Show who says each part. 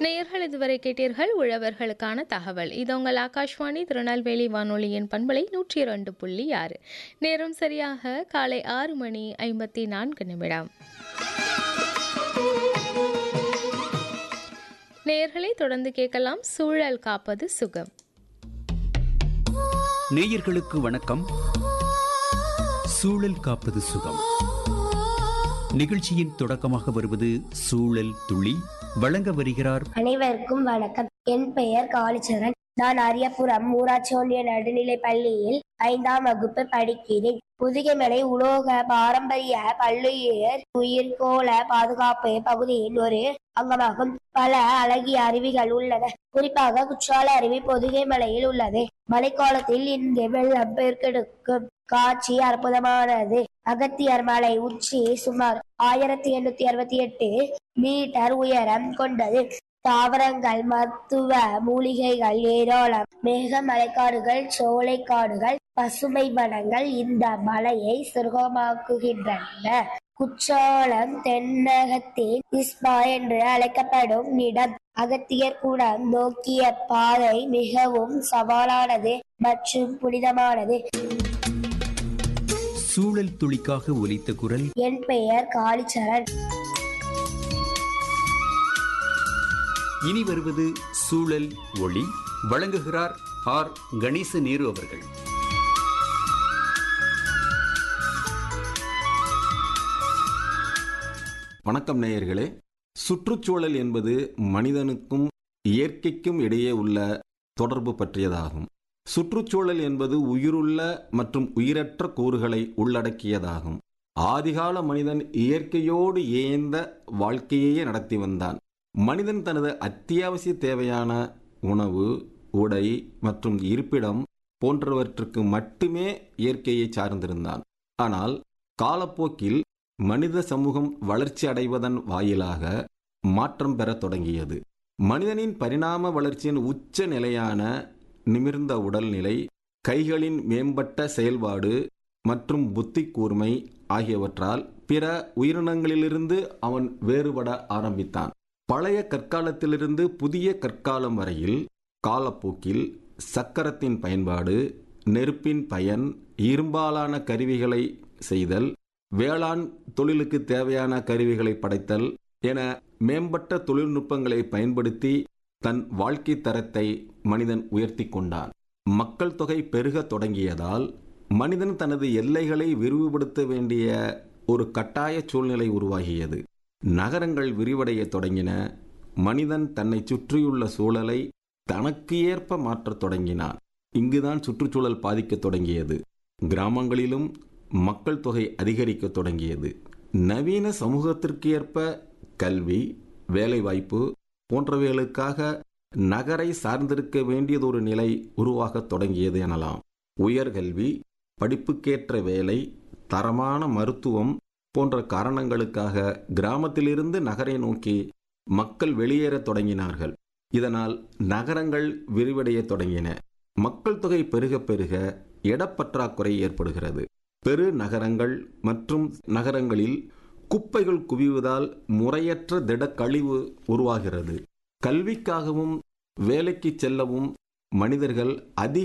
Speaker 1: நேயர்கள் இதுவரை கேட்டீர்கள் உழவர்களுக்கான தகவல் இது உங்கள் ஆகாஷ்வாணி திருநெல்வேலி வானொலியின் பண்பலை நூற்றி இரண்டு புள்ளி ஆறு நேரம் சரியாக காலை ஆறு மணி ஐம்பத்தி நான்கு நிமிடம் நேயர்களை தொடர்ந்து கேட்கலாம் சூழல் காப்பது சுகம்
Speaker 2: நேயர்களுக்கு வணக்கம் சூழல் காப்பது சுகம் நிகழ்ச்சியின் தொடக்கமாக வருவது சூழல் துளி வழங்க வருகிறார்
Speaker 3: அனைவருக்கும் வணக்கம் என் பெயர் காளிச்சரன் நான் அரியபுரம் ஊராட்சி ஒன்றிய நடுநிலைப் பள்ளியில் ஐந்தாம் வகுப்பு படிக்கிறேன் புதுகைமலை உலோக பாரம்பரிய பல்லுயிர் உயிர்கோள பாதுகாப்பு பகுதியின் ஒரு அங்கமாகும் பல அழகிய அருவிகள் உள்ளன குறிப்பாக குற்றால அருவி பொதுகை மலையில் உள்ளது மழைக்காலத்தில் இங்கு வெள்ளம் பெருக்கெடுக்கும் காட்சி அற்புதமானது அகத்தியர் மலை உச்சி சுமார் ஆயிரத்தி எண்ணூத்தி அறுபத்தி எட்டு மீட்டர் உயரம் கொண்டது தாவரங்கள் மருத்துவ மூலிகைகள் ஏராளம் மேக மலைக்காடுகள் சோலைக்காடுகள் பசுமை வனங்கள் இந்த மலையை சுருகமாக்குகின்றன குற்றாலம் தென்னகத்தின் இஸ்பா என்று அழைக்கப்படும் இடம் அகத்தியர் கூடம் நோக்கிய பாதை மிகவும் சவாலானது மற்றும் புனிதமானது
Speaker 2: சூழல் துளிக்காக ஒலித்த குரல்
Speaker 3: என் பெயர் காளிச்சரண்
Speaker 2: இனி வருவது சூழல் ஒளி வழங்குகிறார் ஆர் கணேச நேரு அவர்கள்
Speaker 4: வணக்கம் நேயர்களே சுற்றுச்சூழல் என்பது மனிதனுக்கும் இயற்கைக்கும் இடையே உள்ள தொடர்பு பற்றியதாகும் சுற்றுச்சூழல் என்பது உயிருள்ள மற்றும் உயிரற்ற கூறுகளை உள்ளடக்கியதாகும் ஆதிகால மனிதன் இயற்கையோடு ஏந்த வாழ்க்கையையே நடத்தி வந்தான் மனிதன் தனது அத்தியாவசிய தேவையான உணவு உடை மற்றும் இருப்பிடம் போன்றவற்றுக்கு மட்டுமே இயற்கையை சார்ந்திருந்தான் ஆனால் காலப்போக்கில் மனித சமூகம் வளர்ச்சி அடைவதன் வாயிலாக மாற்றம் பெறத் தொடங்கியது மனிதனின் பரிணாம வளர்ச்சியின் உச்ச நிலையான நிமிர்ந்த உடல்நிலை கைகளின் மேம்பட்ட செயல்பாடு மற்றும் புத்தி கூர்மை ஆகியவற்றால் பிற உயிரினங்களிலிருந்து அவன் வேறுபட ஆரம்பித்தான் பழைய கற்காலத்திலிருந்து புதிய கற்காலம் வரையில் காலப்போக்கில் சக்கரத்தின் பயன்பாடு நெருப்பின் பயன் இரும்பாலான கருவிகளை செய்தல் வேளாண் தொழிலுக்கு தேவையான கருவிகளை படைத்தல் என மேம்பட்ட தொழில்நுட்பங்களை பயன்படுத்தி தன் வாழ்க்கை தரத்தை மனிதன் உயர்த்தி கொண்டான் மக்கள் தொகை பெருகத் தொடங்கியதால் மனிதன் தனது எல்லைகளை விரிவுபடுத்த வேண்டிய ஒரு கட்டாய சூழ்நிலை உருவாகியது நகரங்கள் விரிவடைய தொடங்கின மனிதன் தன்னை சுற்றியுள்ள சூழலை தனக்கு ஏற்ப மாற்றத் தொடங்கினான் இங்குதான் சுற்றுச்சூழல் பாதிக்கத் தொடங்கியது கிராமங்களிலும் மக்கள் தொகை அதிகரிக்கத் தொடங்கியது நவீன சமூகத்திற்கு ஏற்ப கல்வி வேலைவாய்ப்பு போன்றவைகளுக்காக நகரை சார்ந்திருக்க வேண்டியதொரு நிலை உருவாகத் தொடங்கியது எனலாம் உயர்கல்வி படிப்புக்கேற்ற வேலை தரமான மருத்துவம் போன்ற காரணங்களுக்காக கிராமத்திலிருந்து நகரை நோக்கி மக்கள் வெளியேறத் தொடங்கினார்கள் இதனால் நகரங்கள் விரிவடையத் தொடங்கின மக்கள் தொகை பெருக பெருக இடப்பற்றாக்குறை ஏற்படுகிறது பெரு நகரங்கள் மற்றும் நகரங்களில் குப்பைகள் குவிவதால் முறையற்ற திடக்கழிவு உருவாகிறது கல்விக்காகவும் வேலைக்கு செல்லவும் மனிதர்கள் அதிக